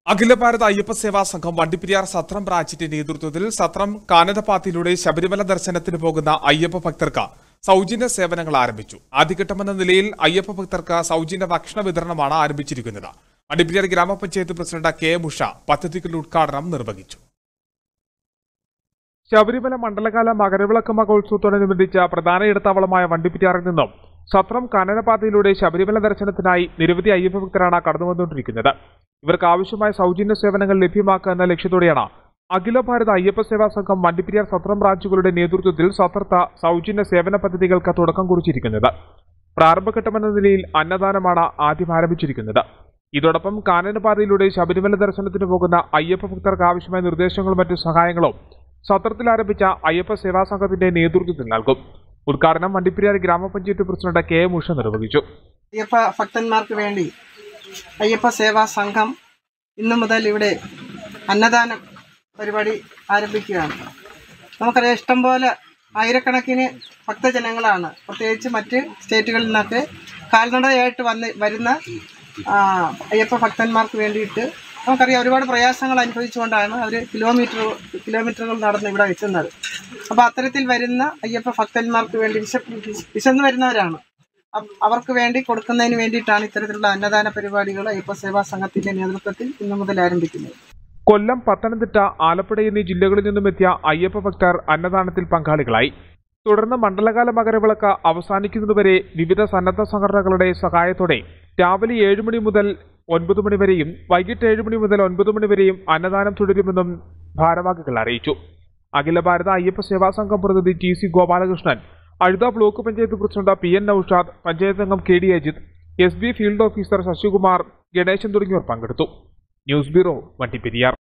അഖില ഭാരത അയ്യപ്പ സേവാ സംഘം വണ്ടിപ്പെരിയാർ സത്രം ബ്രാഞ്ചിന്റെ നേതൃത്വത്തിൽ സത്രം കാനനപാത്തിലൂടെ ശബരിമല ദർശനത്തിന് പോകുന്ന അയ്യപ്പ ഭക്തർക്ക് സൗജന്യ സേവനങ്ങൾ ആരംഭിച്ചു ആദ്യഘട്ടമെന്ന നിലയിൽ അയ്യപ്പ ഭക്തർക്ക് സൗജന്യ ഭക്ഷണ വിതരണമാണ് ആരംഭിച്ചിരിക്കുന്നത് വണ്ടിപ്പെരിയാർ ഗ്രാമപഞ്ചായത്ത് പ്രസിഡന്റ് കെ എം ഉഷ പദ്ധതികളുടെ ഉദ്ഘാടനം നിർവഹിച്ചു ശബരിമല മണ്ഡലകാല മകരവിളക്ക് മഹോത്സവത്തോടനുബന്ധിച്ച പ്രധാന ഇടത്താവളമായ വണ്ടിപ്പെരിയാറിൽ നിന്നും സത്രം കാനനപാതയിലൂടെ ശബരിമല ദർശനത്തിനായി നിരവധി അയ്യപ്പ ഭക്തരാണ് കടന്നുവന്നുകൊണ്ടിരിക്കുന്നത് ഇവർക്ക് ആവശ്യമായ സൗജന്യ സേവനങ്ങൾ ലഭ്യമാക്കുക എന്ന ലക്ഷ്യത്തോടെയാണ് അഖില ഭാരത അയ്യപ്പ സേവാ സംഘം വണ്ടിപ്പെരിയാർ സത്രം ബ്രാഞ്ചുകളുടെ നേതൃത്വത്തിൽ സത്രത്ത സൗജന്യ സേവന പദ്ധതികൾക്ക് തുടക്കം കുറിച്ചിരിക്കുന്നത് പ്രാരംഭഘട്ടമെന്ന നിലയിൽ അന്നദാനമാണ് ആദ്യം ആരംഭിച്ചിരിക്കുന്നത് ഇതോടൊപ്പം കാനനപാതയിലൂടെ ശബരിമല ദർശനത്തിന് പോകുന്ന അയ്യപ്പ ഭക്തർക്ക് ആവശ്യമായ നിർദ്ദേശങ്ങളും മറ്റു സഹായങ്ങളും സത്രത്തിൽ ആരംഭിച്ച അയ്യപ്പ സേവാ സംഘത്തിന്റെ നേതൃത്വത്തിൽ നൽകും ഉദ്ഘാടനം വണ്ടിപ്പെരിയാർ ഗ്രാമപഞ്ചായത്ത് പ്രസിഡന്റ് കെ എം ഉഷ നിർവഹിച്ചു അയ്യപ്പ ഭക്തന്മാർക്ക് വേണ്ടി അയ്യപ്പ സേവാ സംഘം ഇന്നു മുതൽ ഇവിടെ അന്നദാനം പരിപാടി ആരംഭിക്കുകയാണ് നമുക്കറിയാം ഇഷ്ടംപോലെ ആയിരക്കണക്കിന് ഭക്തജനങ്ങളാണ് പ്രത്യേകിച്ച് മറ്റ് സ്റ്റേറ്റുകളിൽ നിന്നൊക്കെ കാൽനടയായിട്ട് വന്ന് വരുന്ന ആ, അയ്യപ്പ ഭക്തന്മാർക്ക് വേണ്ടിയിട്ട് നമുക്കറിയാം ഒരുപാട് പ്രയാസങ്ങൾ അനുഭവിച്ചുകൊണ്ടാണ് അവർ കിലോമീറ്റർ കിലോമീറ്ററുകൾ നടന്ന് ഇവിടെ എത്തുന്നത് അപ്പോൾ അത്തരത്തിൽ വരുന്ന അയ്യപ്പ ഭക്തന്മാർക്ക് വേണ്ടി വിശ വിശന്ന് വരുന്നവരാണ് അ- അവർക്ക് വേണ്ടി കൊടുക്കുന്നതിന് വേണ്ടിയിട്ടാണ് ഇത്തരത്തിലുള്ള അന്നദാന പരിപാടികൾ അയ്യപ്പ സേവാ സംഘത്തിന്റെ നേതൃത്വത്തിൽ ഇന്നു മുതൽ ആരംഭിക്കുന്നത് കൊല്ലം പത്തനംതിട്ട ആലപ്പുഴ എന്നീ ജില്ലകളിൽ നിന്നും എത്തിയ അയ്യപ്പ ഭക്തർ അന്നദാനത്തിൽ പങ്കാളികളായി തുടർന്ന് മണ്ഡലകാല മകരവിളക്ക് അവസാനിക്കുന്നതുവരെ വിവിധ സന്നദ്ധ സംഘടനകളുടെ സഹായത്തോടെ രാവിലെ ഏഴ് മണി മുതൽ ഒൻപത് മണി വരെയും വൈകിട്ട് ഏഴ് മണി മുതൽ ഒൻപത് മണി വരെയും അന്നദാനം തുടരുമെന്നും ഭാരവാഹികൾ അറിയിച്ചു അഖില ഭാരത അയ്യപ്പ സേവാ സംഘം പ്രതിനിധി T C Gopalakrishnan Azhutha block panchayat president P N Noushad panchayat അംഗം K D Ajith S B field officer Sasikumar Ganesan തുടങ്ങിയവർ പങ്കെടുത്തു ന്യൂസ് ബ്യൂറോ വണ്ടിപ്പെരിയാർ